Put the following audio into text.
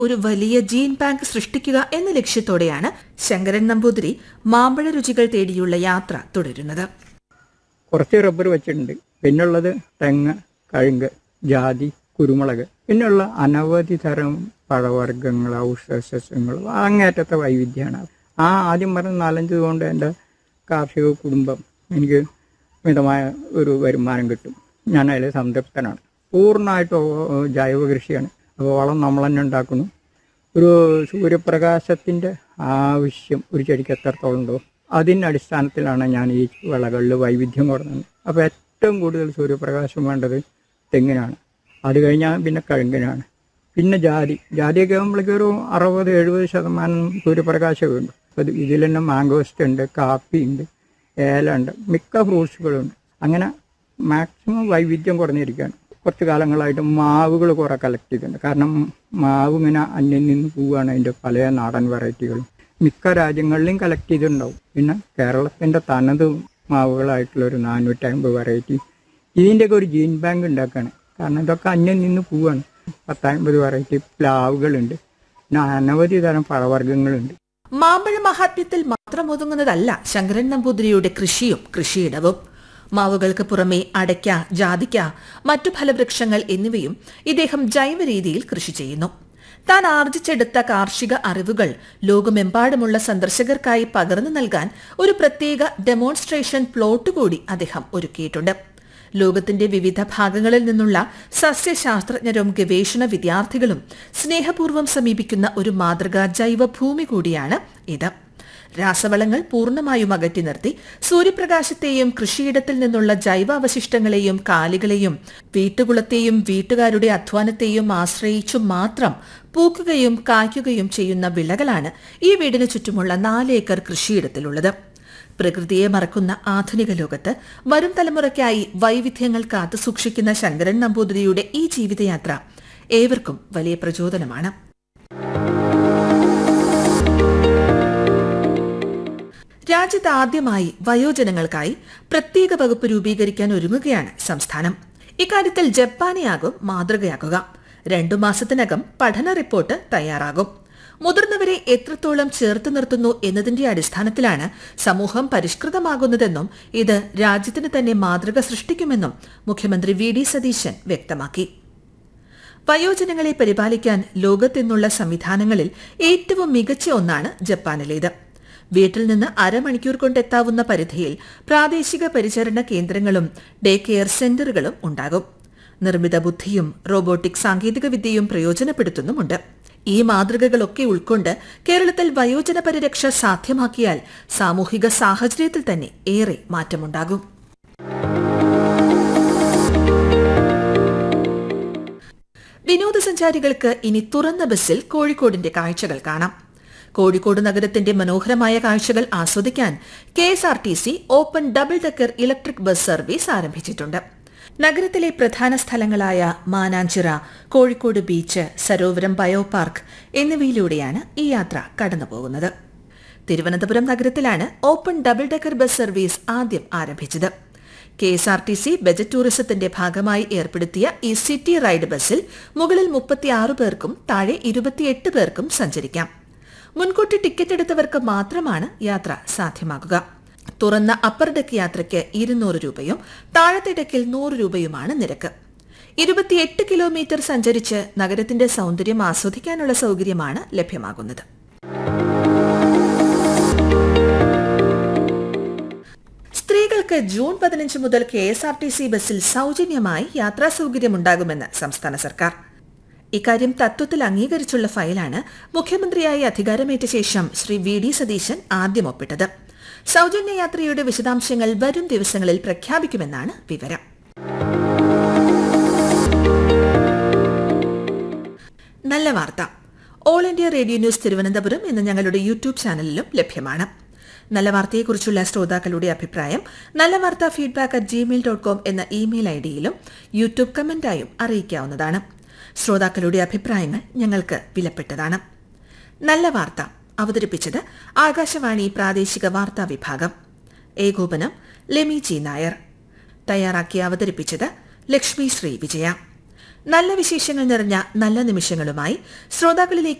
ഒരു വലിയ gene bank സൃഷ്ടിക്കുക എന്ന ലക്ഷ്യത്തോടെയാണ് ശങ്കരൻ നമ്പൂതിരി മാമ്പഴ രുചികൾ തേടിയുള്ള യാത്ര തുടരുന്നത് കുറച്ച് റബ്ബർ വെച്ചിട്ടുണ്ട് പിന്നുള്ളത് തെങ്ങ് കഴുങ്ക് ജാതി കുരുമുളക് പിന്നെയുള്ള അനവധി തരം പഴവർഗ്ഗങ്ങൾ ഔഷധസസ്യങ്ങൾ അങ്ങേറ്റത്തെ വൈവിധ്യമാണ് ആ ആദ്യം പറഞ്ഞ നാലഞ്ച് കൊണ്ട് എൻ്റെ കാർഷിക കുടുംബം എനിക്ക് മിതമായ ഒരു വരുമാനം കിട്ടും ഞാൻ അതിൽ സംതൃപ്തനാണ് പൂർണ്ണമായിട്ടും ഓ- ജൈവ കൃഷിയാണ് അപ്പോൾ വളം നമ്മൾ തന്നെ ഉണ്ടാക്കുന്നു ഒരു സൂര്യപ്രകാശത്തിൻ്റെ ആവശ്യം ഒരു ചെടിക്ക് എത്രത്തോളം ഉണ്ടോ അതിൻ്റെ അടിസ്ഥാനത്തിലാണ് ഞാൻ ഈ വിളകളിൽ വൈവിധ്യം കൊടുക്കുന്നത് അപ്പോൾ ഏറ്റവും കൂടുതൽ സൂര്യപ്രകാശം വേണ്ടത് തെങ്ങിനാണ് അത് കഴിഞ്ഞാൽ പിന്നെ കഴുങ്ങിനാണ് പിന്നെ ജാതി ജാതിയൊക്കെ ആകുമ്പോഴേക്കും ഒരു അറുപത് എഴുപത് ശതമാനം സൂര്യപ്രകാശം വേണ്ടു അപ്പോൾ ഇത് ഇതിൽ തന്നെ മാംഗോസ്റ്റ് ഉണ്ട് കാപ്പി ഉണ്ട് ഏല ഉണ്ട് മിക്ക ഫ്രൂട്ട്സുകളുണ്ട് അങ്ങനെ മാക്സിമം വൈവിധ്യം കുറഞ്ഞിരിക്കുകയാണ് കുറച്ച് കാലങ്ങളായിട്ട് മാവുകൾ കുറേ കളക്ട് ചെയ്തിട്ടുണ്ട് കാരണം മാവ് ഇങ്ങനെ അന്യം നിന്ന് പോവുകയാണ് അതിൻ്റെ പല നാടൻ വെറൈറ്റികളും മിക്ക രാജ്യങ്ങളിലും കളക്ട് ചെയ്തിട്ടുണ്ടാവും പിന്നെ കേരളത്തിൻ്റെ തനത് മാവുകളായിട്ടുള്ള ഒരു നാനൂറ്റമ്പത് വെറൈറ്റി ഇതിൻ്റെയൊക്കെ ഒരു ജീൻ ബാങ്ക് ഉണ്ടാക്കുകയാണ് കാരണം ഇതൊക്കെ അന്യം നിന്ന് പോവുകയാണ് പത്തമ്പത് വെറൈറ്റി പ്ലാവുകളുണ്ട് പിന്നെ അനവധി തരം പഴവർഗ്ഗങ്ങളുണ്ട് മാമ്പഴ മഹാത്മ്യത്തിൽ മാത്രം ഒതുങ്ങുന്നതല്ല ശങ്കരൻ നമ്പൂതിരിയുടെ കൃഷിയും കൃഷിയിടവും മാവുകൾക്ക് പുറമെ അടയ്ക്ക ജാതിക്ക മറ്റു ഫലവൃക്ഷങ്ങൾ എന്നിവയും ഇദ്ദേഹം ജൈവ രീതിയിൽ കൃഷി ചെയ്യുന്നു താൻ ആർജിച്ചെടുത്ത കാർഷിക അറിവുകൾ ലോകമെമ്പാടുമുള്ള സന്ദർശകർക്കായി പകർന്നു നൽകാൻ ഒരു പ്രത്യേക ഡെമോൺസ്ട്രേഷൻ പ്ലോട്ട് കൂടി അദ്ദേഹം ഒരുക്കിയിട്ടുണ്ട് ലോകത്തിന്റെ വിവിധ ഭാഗങ്ങളിൽ നിന്നുള്ള സസ്യശാസ്ത്രജ്ഞരും ഗവേഷണ വിദ്യാർത്ഥികളും സ്നേഹപൂർവ്വം സമീപിക്കുന്ന ഒരു മാതൃകാ ജൈവ ഭൂമി കൂടിയാണ് ഇത് രാസവളങ്ങൾ പൂർണ്ണമായും അകറ്റി നിർത്തി സൂര്യപ്രകാശത്തെയും കൃഷിയിടത്തിൽ നിന്നുള്ള ജൈവാവശിഷ്ടങ്ങളെയും കാലികളെയും വീട്ടുകുളത്തെയും വീട്ടുകാരുടെ അധ്വാനത്തെയും ആശ്രയിച്ചു മാത്രം പൂക്കുകയും കായ്ക്കുകയും ചെയ്യുന്ന വിളകളാണ് ഈ വീടിന് ചുറ്റുമുള്ള നാല് ഏക്കർ കൃഷിയിടത്തിലുള്ളത് പ്രകൃതിയെ മറക്കുന്ന ആധുനിക ലോകത്ത് വരും തലമുറയ്ക്കായി വൈവിധ്യങ്ങൾ കാത്തു സൂക്ഷിക്കുന്ന ശങ്കരൻ നമ്പൂതിരിയുടെ ഈ ജീവിതയാത്ര ഏവർക്കും വലിയ പ്രചോദനമാണ് രാജ്യത്ത് ആദ്യമായി വയോജനങ്ങൾക്കായി പ്രത്യേക വകുപ്പ് രൂപീകരിക്കാൻ ഒരുങ്ങുകയാണ് സംസ്ഥാനം ഇക്കാര്യത്തിൽ ജപ്പാനെയാകും മാതൃകയാക്കുക രണ്ടു മാസത്തിനകം പഠന റിപ്പോർട്ട് തയ്യാറാകും മുതിർന്നവരെ എത്രത്തോളം ചേർത്ത് നിർത്തുന്നു എന്നതിന്റെ അടിസ്ഥാനത്തിലാണ് സമൂഹം പരിഷ്കൃതമാകുന്നതെന്നും ഇത് രാജ്യത്തിന് തന്നെ മാതൃക സൃഷ്ടിക്കുമെന്നും മുഖ്യമന്ത്രി വി ഡി സതീശൻ വ്യക്തമാക്കി വയോജനങ്ങളെ പരിപാലിക്കാൻ ലോകത്തെന്നുള്ള സംവിധാനങ്ങളിൽ ഏറ്റവും മികച്ച ഒന്നാണ് ജപ്പാനിലേത് വീട്ടിൽ നിന്ന് അരമണിക്കൂർ കൊണ്ടെത്താവുന്ന പരിധിയിൽ പ്രാദേശിക പരിചരണ കേന്ദ്രങ്ങളും ഡേ കെയർ സെന്ററുകളും ഉണ്ടാകും നിർമ്മിത ബുദ്ധിയും റോബോട്ടിക് സാങ്കേതികവിദ്യയും പ്രയോജനപ്പെടുത്തുന്നുമുണ്ട് ഈ മാതൃകകളൊക്കെ ഉൾക്കൊണ്ട് കേരളത്തിൽ വയോജന പരിരക്ഷ സാധ്യമാക്കിയാൽ സാമൂഹിക സാഹചര്യത്തിൽ തന്നെ ഏറെ മാറ്റമുണ്ടാകും വിനോദസഞ്ചാരികൾക്ക് ഇനി തുറന്ന ബസ്സിൽ കോഴിക്കോടിന്റെ കാഴ്ചകൾ കാണാം കോഴിക്കോട് നഗരത്തിന്റെ മനോഹരമായ കാഴ്ചകൾ ആസ്വദിക്കാൻ K S R T C open double decker electric bus service ആരംഭിച്ചിട്ടുണ്ട് നഗരത്തിലെ പ്രധാന സ്ഥലങ്ങളായ Mananchira Kozhikode beach Sarovaram bio park എന്നിവയിലൂടെയാണ് ഈ യാത്ര കടന്നുപോകുന്നത് തിരുവനന്തപുരം നഗരത്തിലാണ് open double decker bus service ആദ്യം ആരംഭിച്ചത് K S R T C budget ടൂറിസത്തിന്റെ ഭാഗമായി ഏർപ്പെടുത്തിയ ഈ സിറ്റി റൈഡ് ബസ്സിൽ മുകളിൽ മുപ്പത്തിയാറ് പേർക്കും താഴെ ഇരുപത്തിയെട്ട് പേർക്കും സഞ്ചരിക്കാം മുൻകൂട്ടി ടിക്കറ്റ് എടുത്തവർക്ക് മാത്രമാണ് യാത്ര സാധ്യമാകുക തുറന്ന അപ്പർ ഡെക്ക് യാത്രയ്ക്ക് ഇരുന്നൂറ് രൂപയും താഴത്തെ ഡെക്കിൽ നൂറ് രൂപയുമാണ് നിരക്ക് ഇരുപത്തിയെട്ട് കിലോമീറ്റർ സഞ്ചരിച്ച് നഗരത്തിന്റെ സൗന്ദര്യം ആസ്വദിക്കാനുള്ള സൗകര്യമാണ് ലഭ്യമാകുന്നത് സ്ത്രീകൾക്ക് ജൂൺ പതിനഞ്ച് മുതൽ K S R T C ബസ്സിൽ സൗജന്യമായി യാത്രാ സൗകര്യമുണ്ടാകുമെന്ന് സംസ്ഥാന സർക്കാർ ഇക്കാര്യം തത്വത്തിൽ അംഗീകരിച്ചുള്ള ഫയലാണ് മുഖ്യമന്ത്രിയായി അധികാരമേറ്റ ശേഷം ശ്രീ വി ഡി സതീശൻ ആദ്യം ഒപ്പിട്ടത് സൗജന്യ യാത്രയുടെ വിശദാംശങ്ങൾ വരും ദിവസങ്ങളിൽ പ്രഖ്യാപിക്കുമെന്നാണ് വിവരം നല്ല വാർത്ത all India radio news Thiruvananthapuram എന്ന ഞങ്ങളുടെ യൂട്യൂബ് ചാനലിലും ലഭ്യമാണ് നല്ല വാർത്തയെക്കുറിച്ചുള്ള ശ്രോതാക്കളുടെ അഭിപ്രായം നല്ല വാർത്ത feedback at Gmail dot com എന്ന ഇമെയിൽ ഐ ഡിയിലും യൂട്യൂബ് കമന്റായും അറിയിക്കാവുന്നതാണ് ശ്രോതാക്കളുടെ അഭിപ്രായങ്ങൾ ഞങ്ങൾക്ക് വിലപ്പെട്ടതാണ് നല്ല വാർത്ത അവതരിപ്പിച്ചത് ആകാശവാണി പ്രാദേശിക വാർത്താ വിഭാഗം ഏകോപനം ലെമി ജി നായർ തയ്യാറാക്കി അവതരിപ്പിച്ചത് ലക്ഷ്മി ശ്രീ വിജയ നല്ല വിശേഷങ്ങൾ നിറഞ്ഞ നല്ല നിമിഷങ്ങളുമായി ശ്രോതാക്കളിലേക്ക്